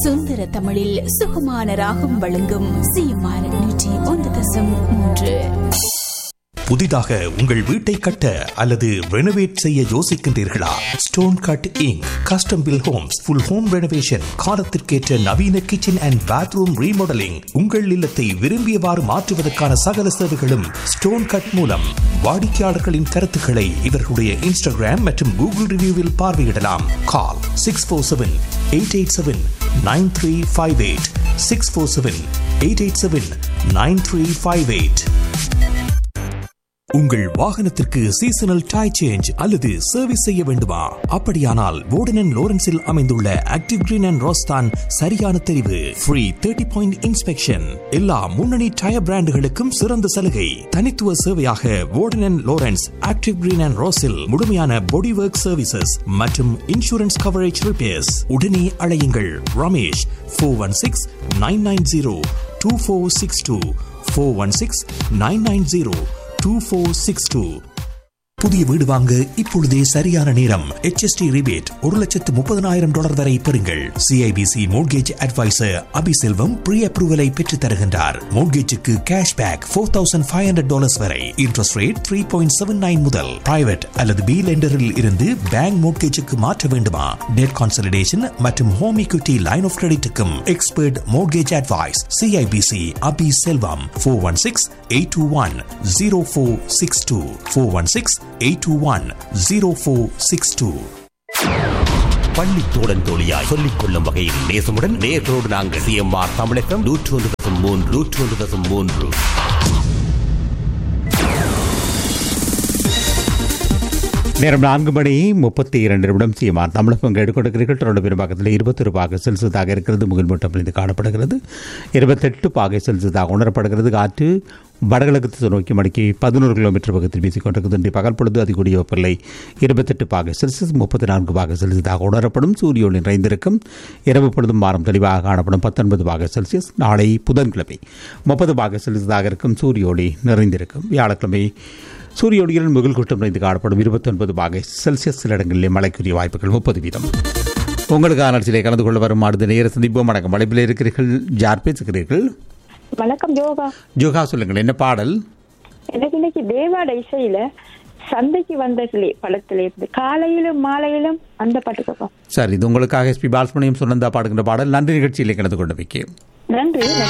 சுந்தர தமிழில் சுகமான ராகம் வழங்கும் சிஎம்ஆர் நூற்றி ஒன்று தசம் மூன்று புதிதாக உங்கள் வீட்டை கட்ட அல்லது ரெனோவேட் செய்ய யோசிக்கின்றீர்களா stone cutting custom build homes full home renovation காலத்திற்கேற்ற நவீன கிச்சன் அண்ட் பாத்ரூம் ரீமாடலிங் உங்கள் இல்லத்தை விரும்பியவாறு மாற்றுவதற்கான சகல சேவைகளும் ஸ்டோன் கட் மூலம் வாடிக்கையாளர்களின் கருத்துக்களை இவர்களுடைய இன்ஸ்டாகிராம் மற்றும் கூகுள் ரிவ்யூவில் பார்வையிடலாம் call six four seven eight eight seven nine three five eight six four seven eight eight seven nine three five eight உங்கள் வாகனத்திற்கு சீசனல் டை சேஞ்ச் அல்லது சர்வீஸ் செய்ய வேண்டுமா அப்படியானால் வோர்டன் லோரன்ஸில் அமைந்துள்ள ஆக்டிவ் கிரீன் அண்ட் ரோஸ்தான் சரியான தெரிவு ஃப்ரீ தேர்ட்டி பாயிண்ட் இன்ஸ்பெக்ஷன் எல்லா முன்னணி டயர் பிராண்டுகளுக்கும் சிறந்த சலுகை தனித்துவ சேவையாக Wharton Lawrence active green and ரோஸில் முழுமையான பாடி ஒர்க் சர்வீசஸ் மற்றும் இன்சூரன்ஸ் கவரேஜ் ரிப்பேர்ஸ் உடனே அழையுங்கள் Ramesh four one six nine nine zero two four six two four one six nine nine zero two four six two புதிய வீடு வாங்க இப்பொழுதே சரியான நேரம் HST ரிபேட் ஒரு லட்சத்து முப்பதனாயிரம் டாலர் வரை பெறுங்கள் CIBC mortgage advisor Abiselvam pre அப்ரூவலை பெற்றுத் தருகின்றார் மோட்கேஜுக்கு cash back four thousand five hundred dollars வரை interest rate three point seven nine முதல் பிரைவேட் அல்லது பி லெண்டரில் இருந்து பேங்க் மோட்கேஜுக்கு மாற்ற வேண்டுமா டெட் கான்சல்டேஷன் மற்றும் ஹோம் equity லைன் ஆஃப் கிரெடிட்டுக்கும் expert mortgage advice CIBC Abi Selvam four one six eight two one zero four six two four one six eight two one zero four six two பள்ளி தோழன் தோழியாய் சொல்லிக் கொள்ளும் வகையில் நேசமுடன் நேர்களோடு நாங்கள் சிஎம்ஆர் தமிழகம் நூற்று ஒன்று தசம் மூன்று நூற்று ஒன்று தசம் மூன்று நேரம் நான்கு மணி முப்பத்தி இரண்டு நிமிடம் சீமான் தமிழகம் எடுக்கொடுக்கிறீர்கள் தொடர்ந்து பெரும்பாக்கத்தில் இருபத்தொரு பாகை செல்சியஸாக இருக்கிறது முகில் மூட்டம் இருந்து காணப்படுகிறது இருபத்தெட்டு பாகை செல்சியஸாக உணரப்படுகிறது காற்று வடகிழக்கு திசை நோக்கி மணிக்கு பதினோரு கிலோமீட்டர் பக்கத்தில் வீசிக்கொண்டிருக்கிறது இன்று பகல் பொழுது அதிகூடிய வெப்பநிலை இருபத்தெட்டு பாகை செல்சியஸ் முப்பத்தி நான்கு பாகை செல்சியஸாக உணரப்படும் சூரிய ஒளி நிறைந்திருக்கும் இரவு பொழுதும் வாரம் தெளிவாக காணப்படும் பத்தொன்பது பாகை செல்சியஸ் நாளை புதன்கிழமை முப்பது பாகை செல்சியஸாக இருக்கும் சூரிய ஒளி நிறைந்திருக்கும் வியாழக்கிழமை சூரிய ஒளியில் முகில் கூட்டம் நிறைந்து காணப்படும் இருபத்தொன்பது பாகை செல்சியஸ் சில இடங்களில் மழைக்குரிய வாய்ப்புகள் முப்பது வீதம் உங்களுக்கான நிகழ்ச்சியிலே கலந்து கொள்ள வரும் அடுத்த நேர சந்திப்போம் வணக்கம் வளைப்பில் இருக்கிறீர்கள் யார் பேசுகிறீர்கள் வணக்கம் யோகா ஜோகா சொல்லுங்கள் என்ன பாடல் எனக்கு இன்னைக்கு தேவாட இசையில சந்தைக்கு வந்த கிளி படத்துல இருந்து காலையிலும் மாலையிலும் அந்த பாட்டு கேட்போம் சரி இது உங்களுக்காக எஸ்பி பாலசுமணியம் சொன்னதா பாடுகின்ற பாடல் நன்றி நிகழ்ச்சியிலே கலந்து கொண்டு வைக்கிறேன் நன்றி